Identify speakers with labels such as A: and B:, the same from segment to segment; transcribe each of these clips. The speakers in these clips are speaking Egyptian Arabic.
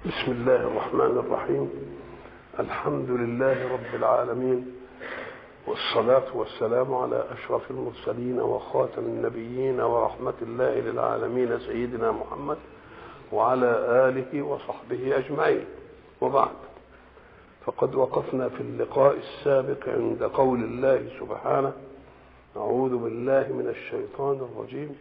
A: بسم الله الرحمن الرحيم الحمد لله رب العالمين والصلاة والسلام على أشرف المرسلين وخاتم النبيين ورحمة الله للعالمين سيدنا محمد وعلى آله وصحبه أجمعين وبعد فقد وقفنا في اللقاء السابق عند قول الله سبحانه أعوذ بالله من الشيطان الرجيم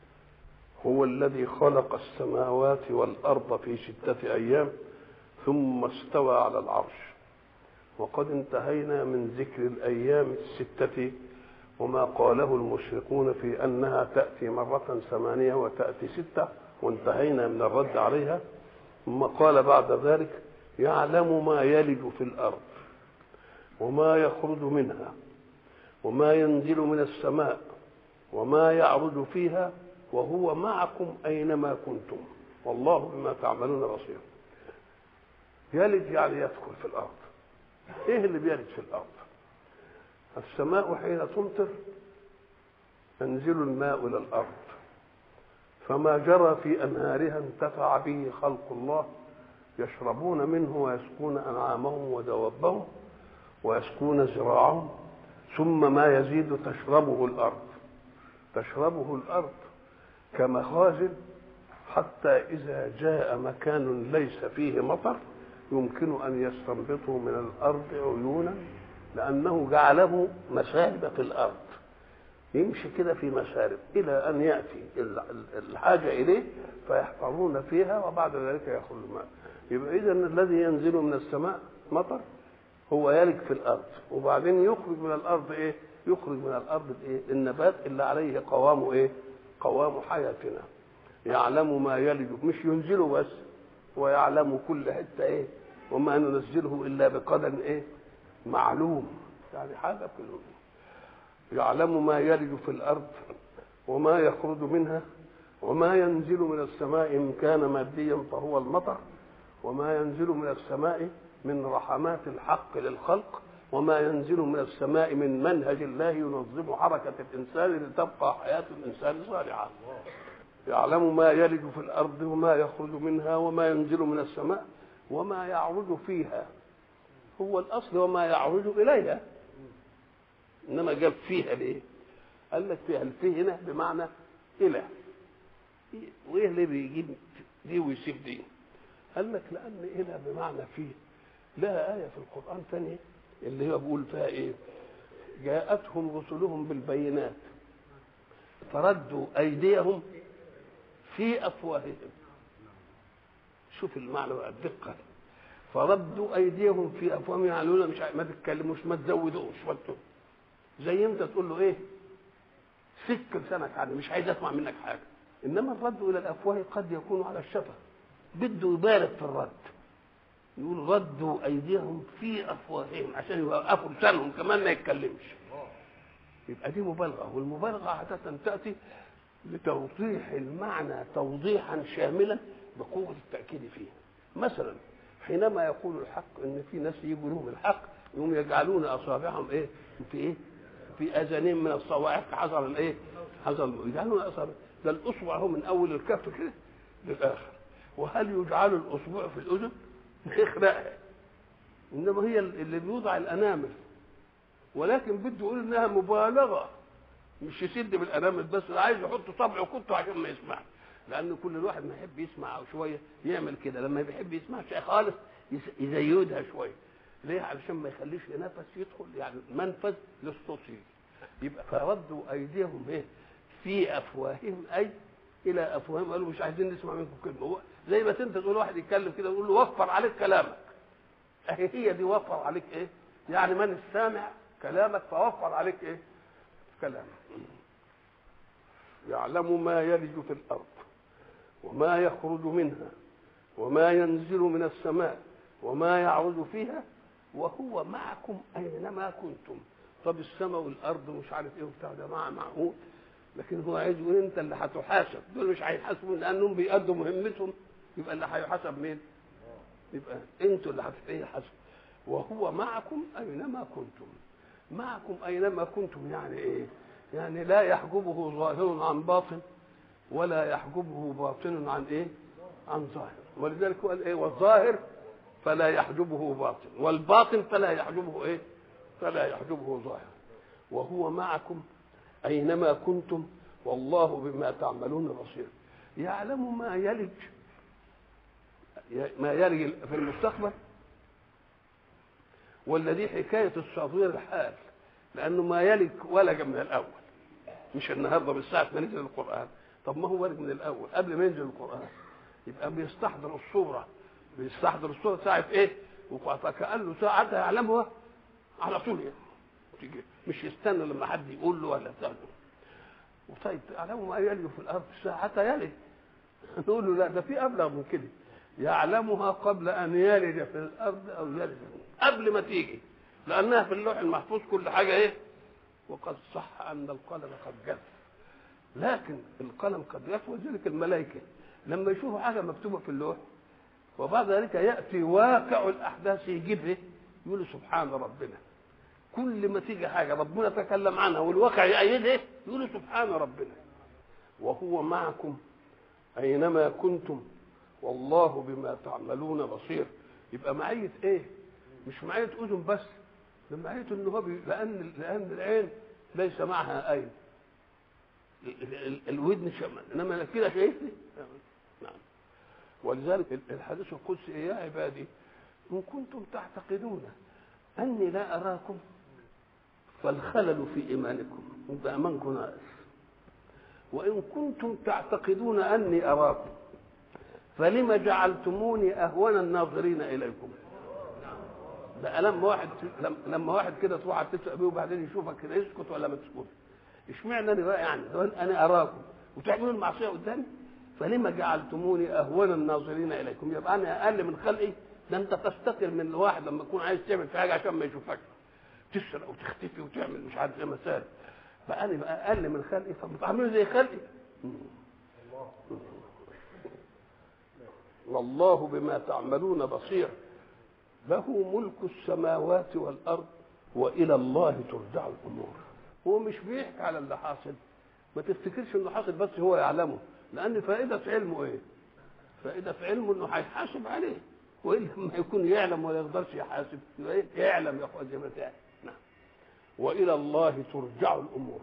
A: هو الذي خلق السماوات والأرض في ستة أيام ثم استوى على العرش وقد انتهينا من ذكر الأيام الستة وما قاله المشركون في أنها تأتي مرة ثمانية وتأتي ستة وانتهينا من الرد عليها ثم قال بعد ذلك يعلم ما يلج في الأرض وما يخرج منها وما ينزل من السماء وما يعرج فيها وهو معكم أينما كنتم والله بما تعملون بصير يلج يعني يدخل في الأرض إيه اللي بيلج في الأرض السماء حين تمطر ينزل الماء إلى الأرض فما جرى في أنهارها انتفع به خلق الله يشربون منه ويسقون أنعامهم ودوابهم ويسقون زراعهم ثم ما يزيد تشربه الأرض تشربه الأرض كمخازن حتى إذا جاء مكان ليس فيه مطر يمكن أن يستنبطوا من الأرض عيونا لأنه جعله مسارب في الأرض يمشي كده في مسارب إلى أن يأتي الحاجة إليه فيحفرون فيها وبعد ذلك يخرج الماء يبقى إذا الذي ينزل من السماء مطر هو يلج في الأرض وبعدين يخرج من الأرض إيه؟ يخرج من الأرض إيه؟ النبات اللي عليه قوام إيه؟ قوام حياتنا يعلم ما يلج مش ينزله بس ويعلم كل حته ايه وما ننزله الا بقدر ايه معلوم يعني حاجه في الوجود يعلم ما يلج في الارض وما يخرج منها وما ينزل من السماء ان كان ماديا فهو المطر وما ينزل من السماء من رحمات الحق للخلق وما ينزل من السماء من منهج الله ينظم حركة الإنسان لتبقى حياة الإنسان صالحة يعلم ما يلج في الأرض وما يخرج منها وما ينزل من السماء وما يعرج فيها هو الأصل وما يعرج إليها إنما جاب فيها ليه؟ قال لك فيها الفيه هنا بمعنى إلى وإيه اللي بيجيب دي ويسيب دي؟ قال لك لأن إلى بمعنى فيه لها آية في القرآن ثانية اللي هو بيقول فيها ايه جاءتهم رسلهم بالبينات فردوا ايديهم في افواههم شوف المعنى الدقه فردوا ايديهم في افواههم يعني مش ما تتكلموش ما تزودوش وانتم زي انت تقول له ايه سك لسانك عني مش عايز اسمع منك حاجه انما الرد الى الافواه قد يكون على الشفه بده يبالغ في الرد يقول ردوا ايديهم في افواههم عشان يوقفوا لسانهم كمان ما يتكلمش يبقى دي مبالغه والمبالغه عاده تاتي لتوضيح المعنى توضيحا شاملا بقوه التاكيد فيه مثلا حينما يقول الحق ان في ناس يجوا لهم الحق يقوم يجعلون اصابعهم ايه في ايه في اذانهم من الصواعق حذر الايه حذر يجعلون اصابع ده الاصبع هو من اول الكف كده للاخر وهل يجعل الاصبع في الاذن يخرقها انما هي اللي بيوضع الانامل ولكن بده يقول انها مبالغه مش يسد بالانامل بس عايز يحط طبعه كنته عشان ما يسمع لان كل الواحد ما يحب يسمع او شويه يعمل كده لما بيحب يسمع شيء خالص يزيدها شويه ليه علشان ما يخليش نفس يدخل يعني منفذ للصوت يبقى فردوا ايديهم ايه في افواههم اي الى افواههم قالوا مش عايزين نسمع منكم كلمه زي ما انت تقول واحد يتكلم كده تقول له وفر عليك كلامك اهي هي دي وفر عليك ايه يعني من السامع كلامك فوفر عليك ايه كلامك يعلم ما يلج في الارض وما يخرج منها وما ينزل من السماء وما يعرج فيها وهو معكم اينما كنتم طب السماء والارض مش عارف ايه وبتاع ده مع معقول لكن هو عايز يقول انت اللي هتحاسب دول مش هيحاسبوا لانهم بيأدوا مهمتهم يبقى اللي هيحاسب مين؟ يبقى انتوا اللي هتحاسبوا وهو معكم اينما كنتم معكم اينما كنتم يعني ايه؟ يعني لا يحجبه ظاهر عن باطن ولا يحجبه باطن عن ايه؟ عن ظاهر ولذلك هو قال ايه والظاهر فلا يحجبه باطن والباطن فلا يحجبه ايه فلا يحجبه ظاهر وهو معكم اينما كنتم والله بما تعملون بصير يعلم ما يلج ما يلج في المستقبل ولا دي حكايه الصغير الحال لانه ما يلج ولج من الاول مش النهارده بالساعه ما نزل القران طب ما هو ولج من الاول قبل ما ينزل القران يبقى بيستحضر الصوره بيستحضر الصوره ساعه ايه فكانه ساعتها يعلمها على طول يعني تيجي مش يستنى لما حد يقول له ولا بتاع وطيب يعلم ما يلج في الارض ساعتها يلج نقول له لا ده في ابلغ من كده يعلمها قبل ان يلج في الارض او يلج قبل ما تيجي لانها في اللوح المحفوظ كل حاجه ايه وقد صح ان القلم قد جف لكن القلم قد جف وذلك الملائكه لما يشوفوا حاجه مكتوبه في اللوح وبعد ذلك ياتي واقع الاحداث يجيب ايه يقول سبحان ربنا كل ما تيجي حاجه ربنا تكلم عنها والواقع يأيدها يقول سبحان ربنا وهو معكم اينما كنتم والله بما تعملون بصير يبقى معية ايه مش معية اذن بس ده معية ان هو بي... لان لان العين ليس معها عين الودن شمال انما كده شايفني نعم ولذلك الحديث القدسي يا عبادي ان كنتم تعتقدون اني لا اراكم فالخلل في ايمانكم يبقى ايمانكم ناقص وان كنتم تعتقدون اني اراكم فلما جعلتموني اهون الناظرين اليكم ده لما واحد لما واحد كده تروح تسال بيه وبعدين يشوفك كده يسكت ولا ما تسكت اشمعنى انا بقى يعني انا اراكم وتعملوا المعصيه قدامي فلما جعلتموني اهون الناظرين اليكم يبقى انا اقل من خلقي ده انت تستقر من الواحد لما تكون عايز تعمل في حاجه عشان ما يشوفكش تسرق وتختفي وتعمل مش عارف ايه مسائل فانا بقى اقل من خلقي فبتعملوا زي خلقي والله بما تعملون بصير له ملك السماوات والارض والى الله ترجع الامور هو مش بيحكي على اللي حاصل ما تفتكرش انه حاصل بس هو يعلمه لان فائده علمه ايه فائده في علمه انه هيحاسب عليه والا لما يكون يعلم ولا يقدرش يحاسب يعلم يا اخوان زي ما تعلم نعم والى الله ترجع الامور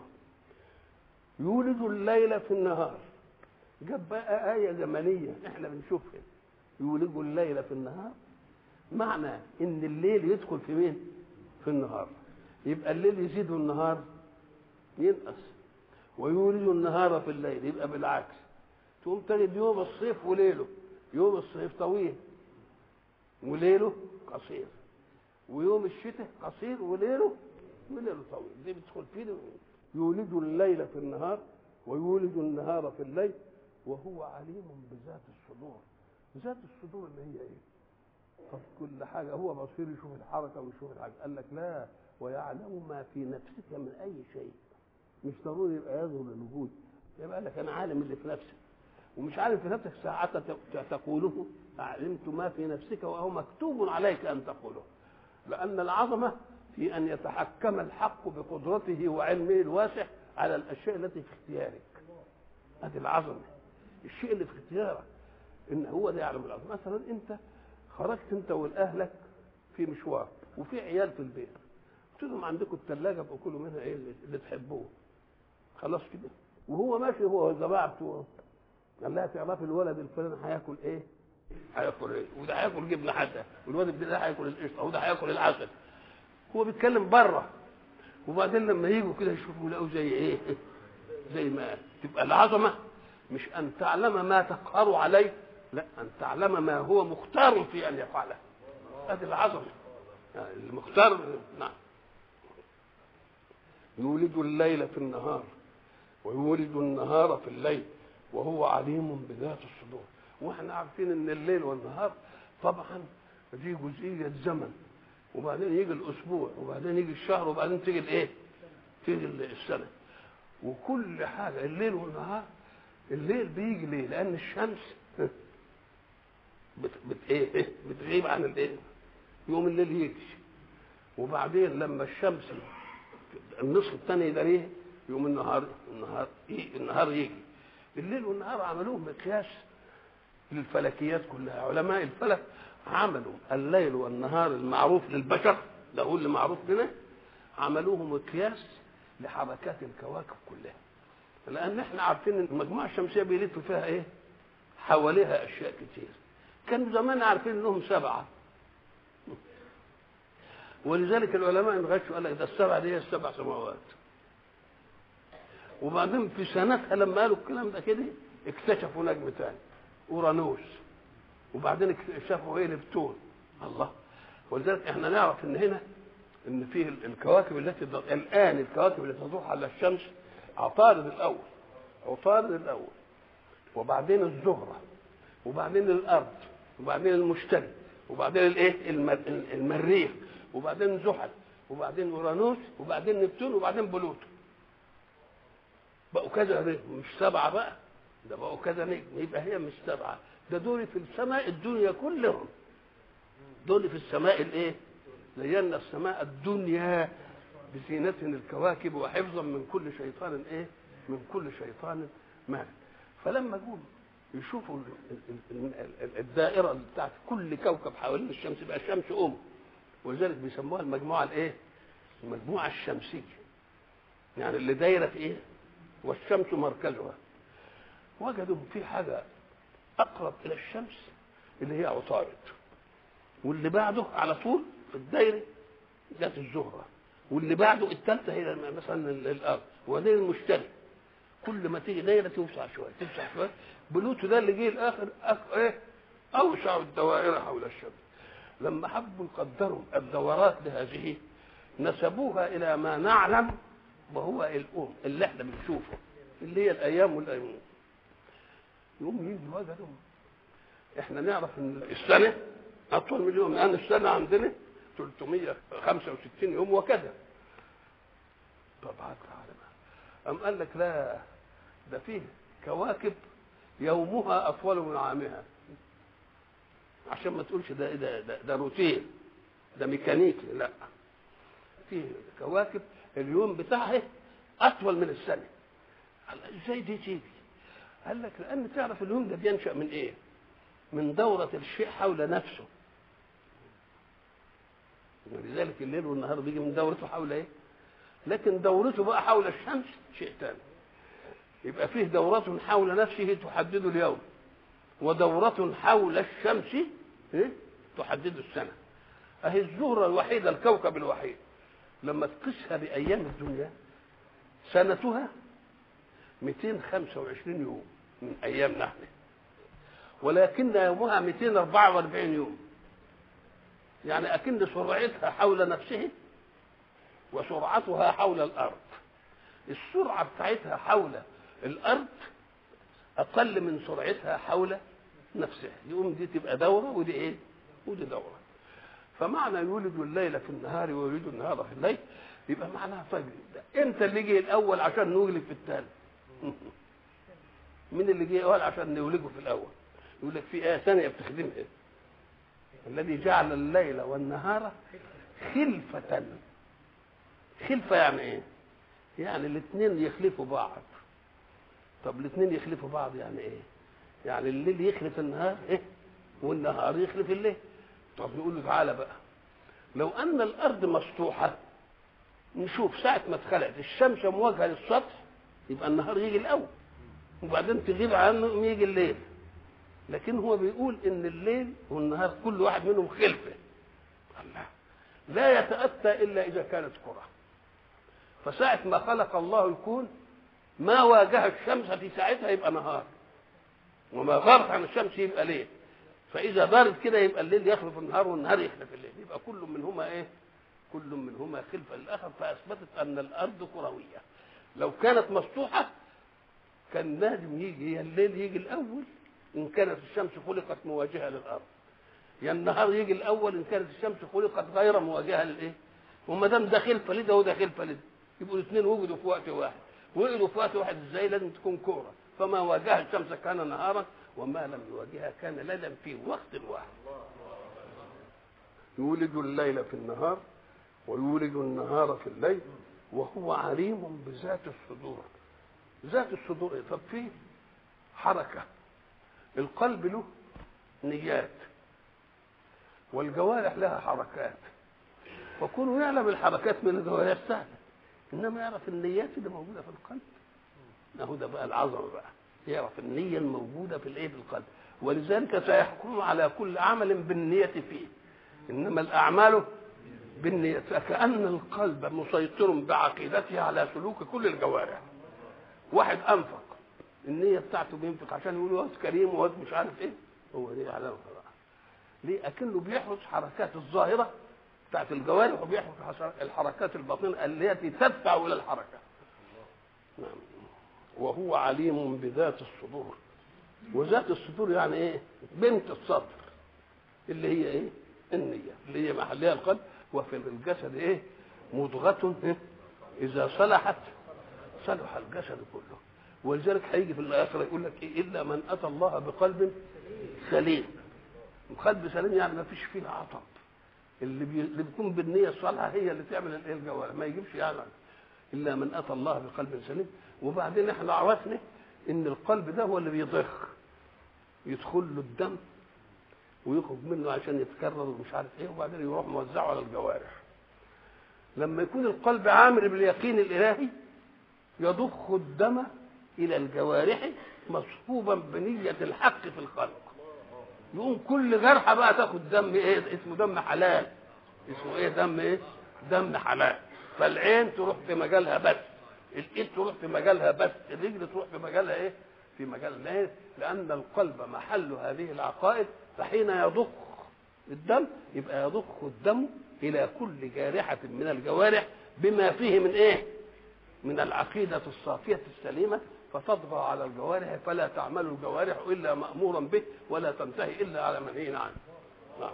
A: يولد الليل في النهار جاب بقى آية زمنية احنا بنشوفها يولد الليل في النهار معنى ان الليل يدخل في مين في النهار يبقى الليل يزيد والنهار ينقص ويولد النهار في الليل يبقى بالعكس تقوم تجد يوم الصيف وليله يوم الصيف طويل وليله قصير ويوم الشتاء قصير وليله وليله طويل دي بتدخل فيه يولد الليل في النهار ويولد النهار في الليل وهو عليم بذات الصدور ذات الصدور اللي هي ايه طب كل حاجه هو بصير يشوف الحركه ويشوف الحاجه قال لك لا ويعلم ما في نفسك من اي شيء مش ضروري يبقى يظهر الوجود يبقى لك انا عالم اللي في نفسك ومش عالم في نفسك ساعة تقوله علمت ما في نفسك وهو مكتوب عليك ان تقوله لان العظمه في ان يتحكم الحق بقدرته وعلمه الواسع على الاشياء التي في اختيارك هذه العظمه الشيء اللي في اختيارك ان هو ده يعلم العظمه مثلا انت خرجت انت والاهلك في مشوار وفي عيال في البيت قلت لهم عندكم الثلاجه ابقوا كلوا منها ايه اللي تحبوه خلاص كده وهو ماشي هو والجماعه بتوعه قال لها تعرفي الولد الفلاني هياكل ايه؟ هياكل ايه؟ وده هياكل جبنه حتى والولد ده هياكل القشطه وده هياكل العسل هو بيتكلم بره وبعدين لما يجوا كده يشوفوا يلاقوا زي ايه؟ زي ما تبقى العظمه مش ان تعلم ما تقهر عليه لا ان تعلم ما هو مختار في ان يفعله هذه العظمه يعني المختار نعم يولد الليل في النهار ويولد النهار في الليل وهو عليم بذات الصدور واحنا عارفين ان الليل والنهار طبعا دي جزئيه زمن وبعدين يجي الاسبوع وبعدين يجي الشهر وبعدين تيجي الايه تيجي السنه وكل حاجه الليل والنهار الليل بيجي ليه لان الشمس بت, بت ايه بتغيب عن الايه يوم الليل يجي وبعدين لما الشمس النصف الثاني ده ليه يوم النهار النهار إيه النهار يجي الليل والنهار عملوه مقياس للفلكيات كلها علماء الفلك عملوا الليل والنهار المعروف للبشر ده هو اللي معروف لنا عملوه مقياس لحركات الكواكب كلها لان احنا عارفين ان المجموعه الشمسيه بيلف فيها ايه حواليها اشياء كتير كانوا زمان عارفين انهم سبعه ولذلك العلماء انغشوا قال لك ده السبعه دي هي السبع سماوات وبعدين في سنتها لما قالوا الكلام ده كده اكتشفوا نجم تاني اورانوس وبعدين اكتشفوا ايه نبتون الله ولذلك احنا نعرف ان هنا ان فيه الكواكب التي الان الكواكب التي تدور على الشمس عطارد الاول عطارد الاول وبعدين الزهره وبعدين الارض وبعدين المشتري وبعدين الايه المريخ وبعدين زحل وبعدين اورانوس وبعدين نبتون وبعدين بلوتو بقوا كذا نجم مش سبعه بقى ده بقوا كذا نجم يبقى هي مش سبعه ده دول في السماء الدنيا كلهم دول في السماء الايه زينا السماء الدنيا بزينة الكواكب وحفظا من كل شيطان ايه من كل شيطان مارد فلما جم يشوفوا الدائره بتاعت كل كوكب حوالين الشمس يبقى الشمس ام ولذلك بيسموها المجموعه الايه المجموعه الشمسيه يعني اللي دايره في ايه والشمس مركزها وجدوا في حاجه اقرب الى الشمس اللي هي عطارد واللي بعده على طول في الدايره جت الزهره واللي بعده الثالثه هي مثلا الارض وبعدين المشتري كل ما تيجي دايره توسع شويه توسع شويه بلوتو ده اللي جه الاخر أك... ايه اوسع الدوائر حول الشمس لما حبوا يقدروا الدورات لهذه نسبوها الى ما نعلم وهو الام اللي احنا بنشوفه اللي هي الايام والايام يوم يجي وجدوا احنا نعرف ان السنه اطول من اليوم لان السنه عندنا 365 يوم وكذا طبعا أم قال لك لا ده فيه كواكب يومها أطول من عامها عشان ما تقولش ده ده ده, ده روتين ده ميكانيكي لا فيه كواكب اليوم بتاعها أطول من السنة قال ازاي دي تيجي؟ قال لك لأن تعرف اليوم ده بينشأ من إيه؟ من دورة الشيء حول نفسه ولذلك الليل والنهار بيجي من دورته حول ايه؟ لكن دورته بقى حول الشمس شيء ثاني يبقى فيه دورة حول نفسه تحدد اليوم ودورة حول الشمس إيه؟ تحدد السنة أهي الزهرة الوحيدة الكوكب الوحيد لما تقيسها بأيام الدنيا سنتها 225 يوم من أيامنا احنا ولكن يومها 244 يوم يعني أكن سرعتها حول نفسه وسرعتها حول الارض السرعه بتاعتها حول الارض اقل من سرعتها حول نفسها يقوم دي تبقى دوره ودي ايه ودي دوره فمعنى يولد الليل في النهار ويولد النهار في الليل يبقى معناها طيب انت اللي جه الاول عشان نولد في الثاني مين اللي جه الاول عشان نولده في الاول يقول لك في ايه ثانيه بتخدمها الذي جعل الليل والنهار خلفة خلفة يعني ايه؟ يعني الاثنين يخلفوا بعض طب الاثنين يخلفوا بعض يعني ايه؟ يعني الليل يخلف النهار ايه؟ والنهار يخلف الليل طب نقول له تعالى بقى لو ان الارض مسطوحة نشوف ساعة ما اتخلقت الشمس مواجهة للسطح يبقى النهار يجي الاول وبعدين تغيب عنه يجي الليل لكن هو بيقول ان الليل والنهار كل واحد منهم خلفه الله لا يتأتى إلا إذا كانت كرة فساعة ما خلق الله الكون ما واجه الشمس في ساعتها يبقى نهار وما غابت عن الشمس يبقى ليل فإذا بارد كده يبقى الليل يخلف النهار والنهار يخلف الليل يبقى كل منهما إيه؟ كل منهما خلفة للآخر فأثبتت أن الأرض كروية لو كانت مسطوحة كان لازم يجي يا الليل يجي الأول إن كانت الشمس خلقت مواجهة للأرض يا النهار يجي الاول ان كانت الشمس خلقت غير مواجهه للايه؟ وما دام ده خلفه لده وده خلفه لده يبقوا الاثنين وجدوا في وقت واحد وجدوا في وقت واحد ازاي لازم تكون كوره فما واجه الشمس كان نهارا وما لم يواجهها كان ليلا في وقت واحد يولج الليل في النهار ويولج النهار في الليل وهو عليم بذات الصدور ذات الصدور طب في حركه القلب له نيات والجوارح لها حركات فكونه يعلم الحركات من الجوارح سهله انما يعرف النيات اللي موجوده في القلب اهو ده بقى العظمه بقى يعرف النيه الموجوده في الايه في القلب ولذلك سيحكم على كل عمل بالنيه فيه انما الاعمال بالنية فكأن القلب مسيطر بعقيدته على سلوك كل الجوارح واحد أنفق النية بتاعته بينفق عشان يقول واد كريم واد مش عارف ايه هو دي علامة بقى ليه أكنه بيحرس حركات الظاهرة بتاعت الجوارح وبيحرس الحركات الباطنة التي تدفع إلى الحركة نعم وهو عليم بذات الصدور وذات الصدور يعني ايه بنت الصدر اللي هي ايه النية اللي هي محلها القلب وفي الجسد ايه مضغة إيه؟ إذا صلحت صلح الجسد كله ولذلك هيجي في الآخرة يقول لك إيه إلا من أتى الله بقلب سليم قلب سليم يعني ما فيش فيه عطب اللي, بي... اللي بيكون بالنية الصالحة هي اللي تعمل الايه الجوارح ما يجيبش يعني إلا من أتى الله بقلب سليم وبعدين احنا عرفنا إن القلب ده هو اللي بيضخ يدخل له الدم ويخرج منه عشان يتكرر ومش عارف ايه وبعدين يروح موزعه على الجوارح لما يكون القلب عامر باليقين الالهي يضخ الدم الى الجوارح مصحوبا بنية الحق في الخلق يقوم كل جرحة بقى تاخد دم ايه اسمه دم حلال اسمه ايه دم ايه دم حلال فالعين تروح في مجالها بس الايد تروح في مجالها بس الرجل تروح في مجالها ايه في مجال ليه؟ لان القلب محل هذه العقائد فحين يضخ الدم يبقى يضخ الدم الى كل جارحه من الجوارح بما فيه من ايه من العقيده الصافيه السليمه فتطغى على الجوارح فلا تعمل الجوارح الا مامورا به ولا تنتهي الا على منهي عنه نعم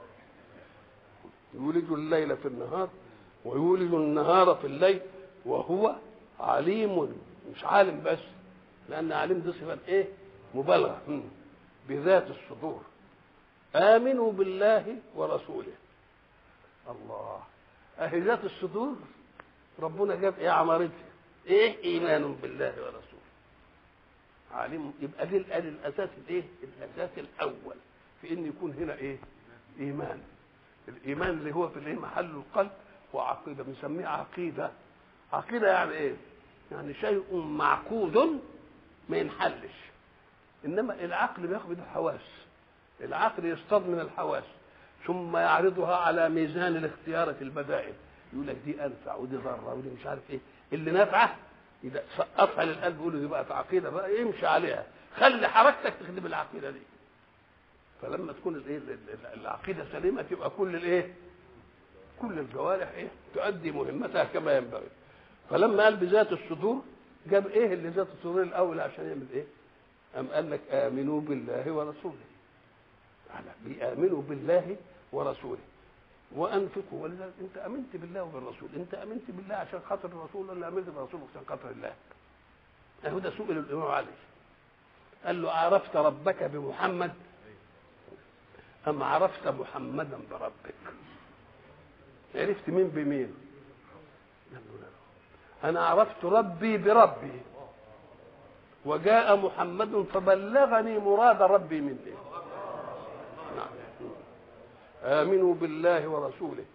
A: يولج الليل في النهار ويولج النهار في الليل وهو عليم مش عالم بس لان عليم دي صفه ايه مبالغه بذات الصدور امنوا بالله ورسوله الله اهي ذات الصدور ربنا جاب ايه عمارتها ايه ايمان بالله ورسوله عليم يبقى دي الاساس الايه الاساس الاول في ان يكون هنا ايه ايمان الايمان اللي هو في الايه محل القلب وعقيده بنسميه عقيده عقيده يعني ايه يعني شيء معقود ما ينحلش انما العقل بياخد الحواس العقل يصطاد من الحواس ثم يعرضها على ميزان الاختيار في البدائل يقول لك دي انفع ودي ضاره ودي مش عارف ايه اللي نافعه اذا سقطها للقلب يقول له دي بقت عقيده بقى يمشي عليها خلي حركتك تخدم العقيده دي فلما تكون الايه العقيده سليمه تبقى كل الايه كل الجوارح ايه تؤدي مهمتها كما ينبغي فلما قال بذات الصدور جاب ايه اللي ذات الصدور الاول عشان يعمل ايه أم قال لك آمنوا بالله ورسوله على بيآمنوا بالله ورسوله وأنفقوا ولذلك أنت آمنت بالله وبالرسول أنت آمنت بالله عشان خاطر الرسول ولا آمنت بالرسول عشان خاطر الله أهو ده سئل الإمام علي قال له عرفت ربك بمحمد أم عرفت محمدا بربك عرفت مين بمين قال له لا أنا عرفت ربي بربي وجاء محمد فبلغني مراد ربي مني نعم آمنوا بالله ورسوله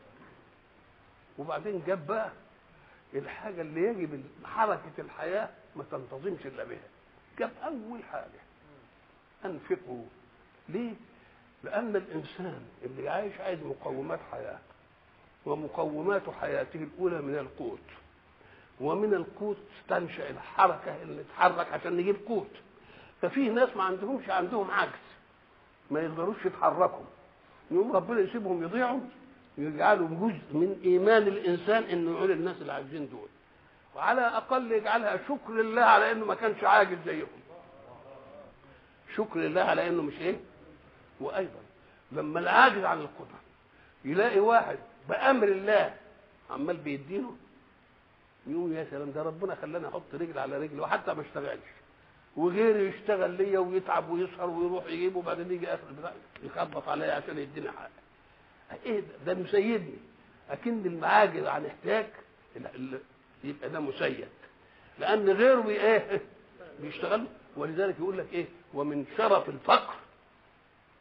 A: وبعدين جاب بقى الحاجة اللي يجب حركة الحياة ما تنتظمش إلا بها جاب أول حاجة أنفقوا ليه؟ لأن الإنسان اللي عايش عايز مقومات حياة ومقومات حياته الأولى من القوت ومن القوت تنشا الحركه اللي تتحرك عشان نجيب قوت ففي ناس ما عندهمش عندهم عجز ما يقدروش يتحركوا يقوم ربنا يسيبهم يضيعوا يجعلوا جزء من ايمان الانسان انه يقول الناس اللي عاجزين دول وعلى اقل يجعلها شكر لله على انه ما كانش عاجز زيهم شكر لله على انه مش ايه وايضا لما العاجز عن القدره يلاقي واحد بامر الله عمال بيديله يقول يا سلام ده ربنا خلاني احط رجل على رجل وحتى ما اشتغلش وغيري يشتغل ليا ويتعب ويسهر ويروح يجيب وبعدين يجي اخر البتاع يخبط عليا عشان يديني حق ايه ده, ده مسيدني اكن المعاجز عن احتياج يبقى ده مسيد لان غيره بي ايه بيشتغل ولذلك يقول لك ايه ومن شرف الفقر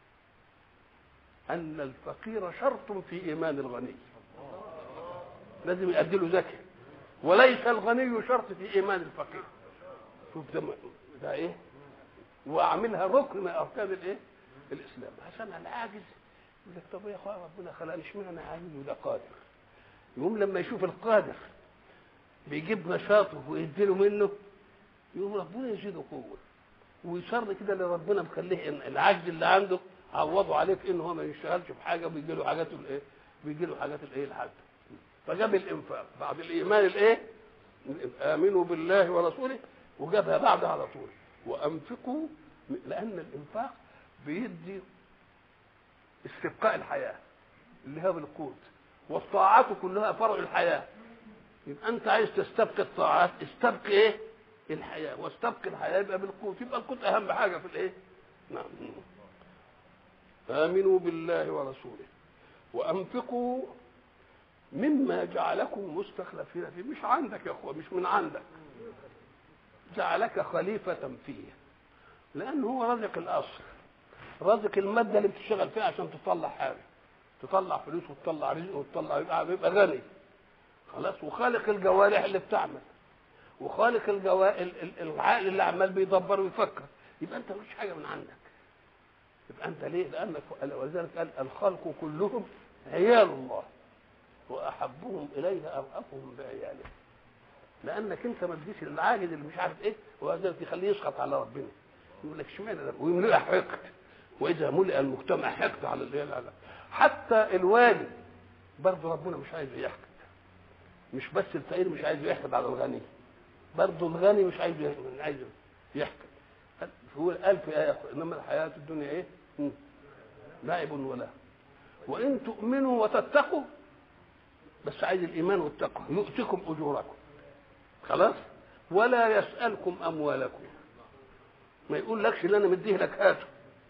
A: ان الفقير شرط في ايمان الغني لازم يؤدي له زكاه وليس الغني شرط في ايمان الفقير شوف ده ده ايه واعملها ركن من اركان الايه الاسلام عشان العاجز يقول لك طب يا اخويا ربنا خلقني اشمعنى عاجز وده قادر يقوم لما يشوف القادر بيجيب نشاطه ويديله منه يقوم ربنا يزيده قوه ويصر كده اللي ربنا مخليه إن العجز اللي عنده عوضه عليه في ان هو ما يشتغلش في حاجه وبيجي له حاجات الايه بيجي له حاجات الايه الحد فجاب الانفاق بعد الايمان الايه امنوا بالله ورسوله وجابها بعد على طول وانفقوا لان الانفاق بيدي استبقاء الحياه اللي هو بالقوت والطاعات كلها فرع الحياه يبقى انت عايز تستبقي الطاعات استبقي ايه الحياه واستبقي الحياه يبقى بالقوت يبقى القوت اهم حاجه في الايه نعم امنوا بالله ورسوله وانفقوا مما جعلكم مستخلفين فيه مش عندك يا اخوه مش من عندك جعلك خليفة فيه لأنه هو رزق الأصل رزق المادة اللي بتشتغل فيها عشان تطلع حاجة تطلع فلوس وتطلع رزق وتطلع يبقى, يبقى غني خلاص وخالق الجوارح اللي بتعمل وخالق الجوا... العقل اللي عمال بيدبر ويفكر يبقى انت مش حاجه من عندك يبقى انت ليه؟ لانك ولذلك قال الخلق كلهم عيال الله واحبهم اليه ارأفهم بعياله لانك انت ما تديش للعاجز اللي مش عارف ايه وهذا يخليه يسخط على ربنا يقول لك اشمعنى ده ويملئ حقد واذا ملئ المجتمع حقد على اللي لا لا حتى الوالي برضه ربنا مش عايز يحقد مش بس الفقير مش عايز يحقد على الغني برضه الغني مش عايز مش عايز يحقد هو قال في آية إنما الحياة الدنيا إيه؟ لعب ولا وإن تؤمنوا وتتقوا بس عايز الإيمان والتقوى يؤتكم أجوركم خلاص ولا يسألكم أموالكم ما يقول لكش اللي أنا مديه لك هاته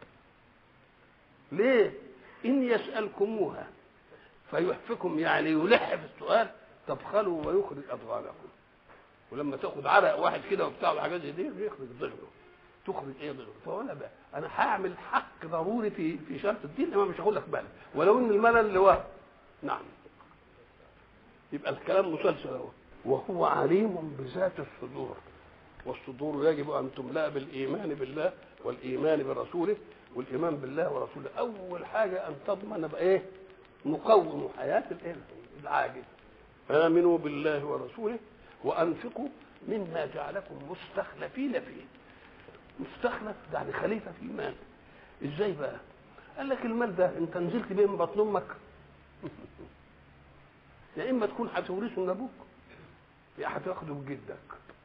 A: ليه؟ إن يسألكموها فيحفكم يعني يلح في السؤال تبخلوا ويخرج أضغانكم ولما تاخد عرق واحد كده وبتاع وحاجات زي دي يخرج ضغنه تخرج ايه ضغنه فانا بقى انا هعمل حق ضروري في في شرط الدين انما مش هقول لك بالك ولو ان الملل اللي وهم نعم يبقى الكلام مسلسل اهو وهو عليم بذات الصدور والصدور يجب ان تملا بالايمان بالله والايمان برسوله والايمان بالله ورسوله اول حاجه ان تضمن بايه نقوم حياه الايه العاجز امنوا بالله ورسوله وانفقوا مما جعلكم مستخلفين فيه مستخلف يعني خليفه في المال ازاي بقى قال لك المال ده انت نزلت بيه من بطن امك يا اما تكون هتورثه من ابوك يا هتاخده بجدك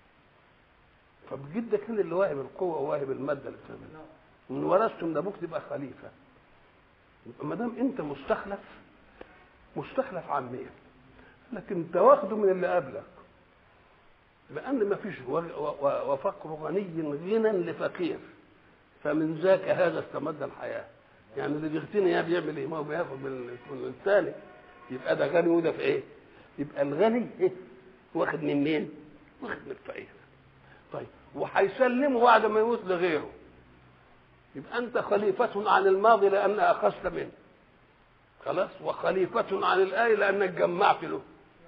A: فبجدك هنا اللي واهب القوه وواهب الماده اللي بتعملها من ورثته من ابوك تبقى خليفه ما دام انت مستخلف مستخلف عن مين لكن انت واخده من اللي قبلك لان ما فيش وفقر غني غنى لفقير فمن ذاك هذا استمد الحياه يعني اللي بيغتني اياه بيعمل ايه؟ ما هو بياخد من الثاني يبقى ده غني وده في ايه؟ يبقى الغني ايه؟ واخد من مين؟ واخد من الفقير طيب وهيسلمه بعد ما يموت لغيره يبقى انت خليفة عن الماضي لان اخذت منه خلاص وخليفة عن الآية لأنك جمعت له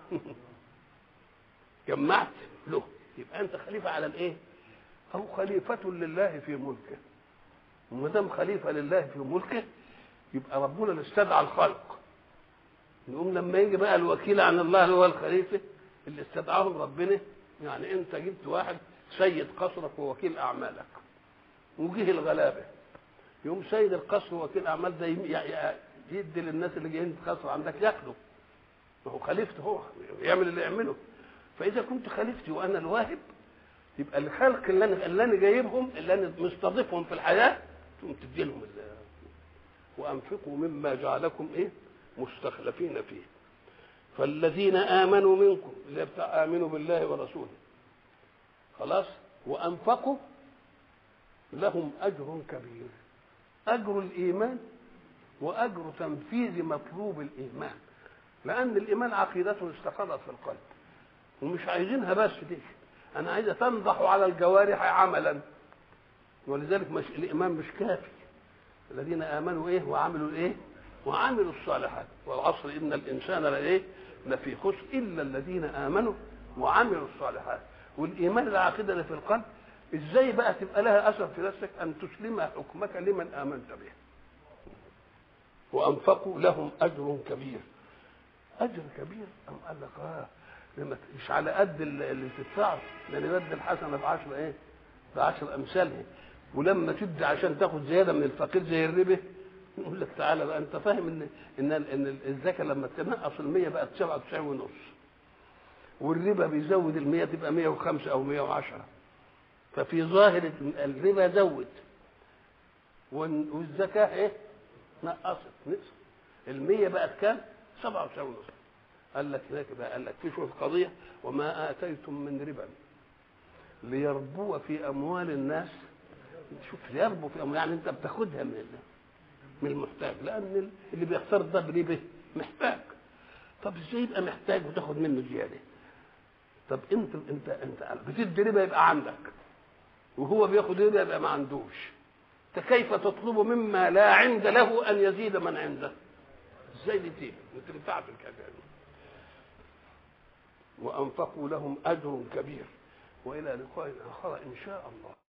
A: جمعت له يبقى أنت خليفة على الإيه؟ أو خليفة لله في ملكه وما دام خليفة لله في ملكه يبقى ربنا اللي استدعى الخلق نقوم لما يجي بقى الوكيل عن الله اللي هو الخليفة اللي استدعاهم ربنا يعني أنت جبت واحد سيد قصرك ووكيل أعمالك وجه الغلابة يوم سيد القصر ووكيل أعمال ده يدي للناس اللي جايين قصر عندك ياخده ما هو خليفته هو يعمل اللي يعمله فاذا كنت خليفتي وانا الواهب يبقى الخلق اللي انا اللي انا جايبهم اللي انا مستضيفهم في الحياه تقوم تدي لهم وانفقوا مما جعلكم ايه مستخلفين فيه فالذين امنوا منكم اللي بتاع امنوا بالله ورسوله خلاص وانفقوا لهم اجر كبير اجر الايمان واجر تنفيذ مطلوب الايمان لان الايمان عقيده استقرت في القلب ومش عايزينها بس دي انا عايزه تنضح على الجوارح عملا ولذلك مش الايمان مش كافي الذين امنوا ايه وعملوا ايه وعملوا الصالحات والعصر ان الانسان لايه لفي خسر الا الذين امنوا وعملوا الصالحات والايمان العقيده اللي في القلب ازاي بقى تبقى لها اثر في نفسك ان تسلم حكمك لمن امنت به وانفقوا لهم اجر كبير اجر كبير ام قال لك اه لما مش على قد اللي تدفعه لان يبدل الحسنه بعشر ايه بعشر امثالها ولما تدي عشان تاخد زياده من الفقير زي الربا يقول لك تعالى بقى انت فاهم ان ان ان الزكاه لما تنقص ال 100 بقت 97 ونص والربا بيزود ال 100 تبقى 105 او 110 ففي ظاهر الربا زود والزكاه ايه؟ نقصت نقصت ال 100 بقت كام؟ 97 ونص قال لك هناك بقى قال لك في شوف قضيه وما اتيتم من ربا ليربو في اموال الناس شوف يربو في اموال يعني انت بتاخدها من الله من المحتاج لان اللي بيختار ده بريبه محتاج طب ازاي يبقى محتاج وتاخد منه زياده طب انت انت انت بتدي ربا يبقى عندك وهو بياخد ربا يبقى ما عندوش فكيف تطلب مما لا عند له ان يزيد من عنده ازاي دي تيجي ما تنفعش الكلام وانفقوا لهم اجر كبير والى لقاء اخر ان شاء الله